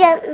முருகன்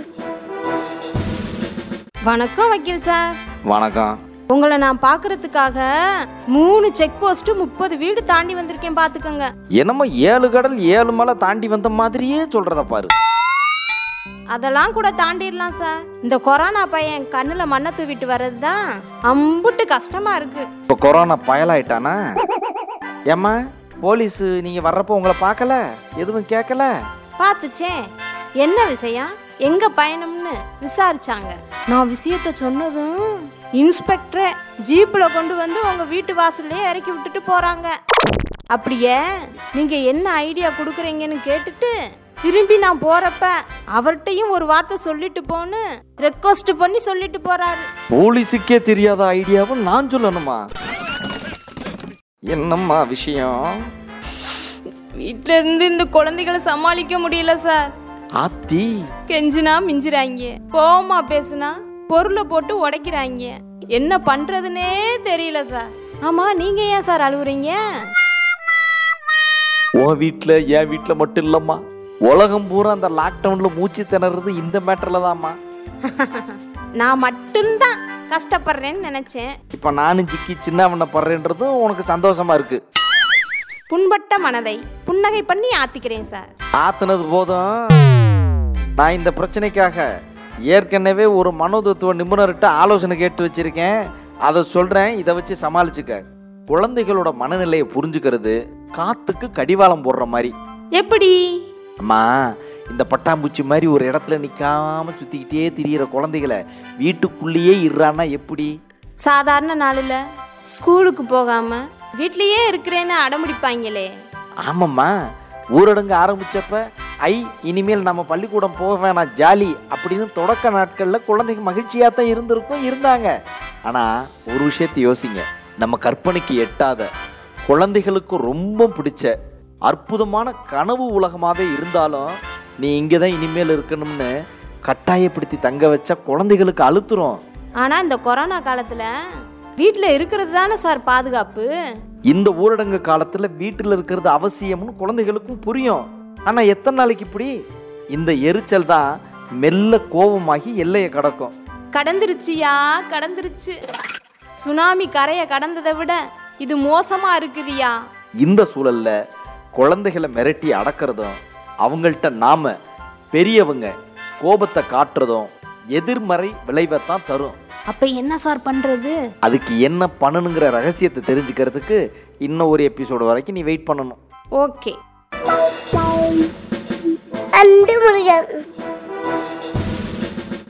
வணக்கம் வக்கீல் சார் வணக்கம் உங்களை நான் பார்க்கறதுக்காக மூணு செக் போஸ்ட் முப்பது வீடு தாண்டி வந்திருக்கேன் பார்த்துக்கோங்க என்னமோ ஏழு கடல் ஏழு மலை தாண்டி வந்த மாதிரியே சொல்றத பாரு அதெல்லாம் கூட தாண்டிடலாம் சார் இந்த கொரோனா பையன் கண்ணில் மண்ணை தூவிட்டு வர்றது தான் அம்புட்டு கஷ்டமா இருக்கு இப்போ கொரோனா பயலாயிட்டானா ஏம்மா போலீஸ் நீங்க வர்றப்போ உங்களை பார்க்கல எதுவும் கேட்கல பார்த்துச்சே என்ன விஷயம் எங்க பயணம்னு விசாரிச்சாங்க நான் விஷயத்த சொன்னதும் இன்ஸ்பெக்டரே ஜீப்ல கொண்டு வந்து உங்க வீட்டு வாசல்லே இறக்கி விட்டுட்டு போறாங்க அப்படியே நீங்க என்ன ஐடியா கொடுக்குறீங்கன்னு கேட்டுட்டு திரும்பி நான் போறப்ப அவர்கிட்டயும் ஒரு வார்த்தை சொல்லிட்டு போன்னு ரெக்வஸ்ட் பண்ணி சொல்லிட்டு போறாரு போலீஸுக்கே தெரியாத ஐடியாவும் நான் சொல்லணுமா என்னம்மா விஷயம் வீட்ல இருந்து இந்த குழந்தைகளை சமாளிக்க முடியல சார் ஆத்தி கெஞ்சினா மிஞ்சுறாங்க கோவமா பேசுனா பொருளை போட்டு உடைக்கிறாங்க என்ன பண்றதுனே தெரியல சார் ஆமா நீங்க ஏன் சார் அழுவுறீங்க உன் வீட்டில் என் வீட்டில் மட்டும் இல்லைம்மா உலகம் பூரா அந்த லாக்டவுனில் மூச்சு திணறது இந்த மேட்டரில் தான்மா நான் மட்டும்தான் கஷ்டப்படுறேன்னு நினைச்சேன் இப்போ நானும் சிக்கி சின்னவனை படுறேன்றதும் உனக்கு சந்தோஷமா இருக்கு புண்பட்ட மனதை புன்னகை பண்ணி ஆத்திக்கிறேன் சார் ஆத்துனது போதும் நான் இந்த பிரச்சனைக்காக ஏற்கனவே ஒரு மனோதத்துவ நிபுணர்கிட்ட ஆலோசனை கேட்டு வச்சிருக்கேன் அதை சொல்றேன் இதை வச்சு சமாளிச்சுக்க குழந்தைகளோட மனநிலையை புரிஞ்சுக்கிறது காத்துக்கு கடிவாளம் போடுற மாதிரி எப்படி அம்மா இந்த பட்டாம்பூச்சி மாதிரி ஒரு இடத்துல நிக்காம சுத்திக்கிட்டே திரியிற குழந்தைகளை வீட்டுக்குள்ளேயே இருறான்னா எப்படி சாதாரண நாளில் ஸ்கூலுக்கு போகாம வீட்லயே இருக்கிறேன்னு அடம்பிடிப்பாங்களே ஆமாம்மா ஊரடங்கு ஆரம்பிச்சப்ப ஐ இனிமேல் நம்ம பள்ளிக்கூடம் போக வேணாம் ஜாலி அப்படின்னு தொடக்க நாட்களில் குழந்தைங்க மகிழ்ச்சியாக தான் இருந்திருக்கும் இருந்தாங்க ஆனால் ஒரு விஷயத்தை யோசிங்க நம்ம கற்பனைக்கு எட்டாத குழந்தைகளுக்கு ரொம்ப பிடிச்ச அற்புதமான கனவு உலகமாகவே இருந்தாலும் நீ இங்கே தான் இனிமேல் இருக்கணும்னு கட்டாயப்படுத்தி தங்க வச்சா குழந்தைகளுக்கு அழுத்துரும் ஆனா இந்த கொரோனா காலத்துல வீட்டில் இருக்கிறது தானே சார் பாதுகாப்பு இந்த ஊரடங்கு காலத்துல வீட்டில் இருக்கிறது அவசியம்னு குழந்தைகளுக்கும் புரியும் ஆனா எத்தனை நாளைக்கு இப்படி இந்த எரிச்சல் தான் மெல்ல கோபமாகி எல்லையை கடக்கும் கடந்துருச்சியா கடந்துருச்சு சுனாமி கரையை கடந்ததை விட இது மோசமா இருக்குதியா இந்த சூழல்ல குழந்தைகளை மிரட்டி அடக்கிறதும் அவங்கள்ட்ட நாம பெரியவங்க கோபத்தை காட்டுறதும் எதிர்மறை விளைவை தான் தரும் அப்ப என்ன சார் பண்றது அதுக்கு என்ன பண்ணணுங்கிற ரகசியத்தை தெரிஞ்சுக்கிறதுக்கு இன்னும் ஒரு எபிசோடு வரைக்கும் நீ வெயிட் பண்ணணும் ஓகே அன்பு முருகன்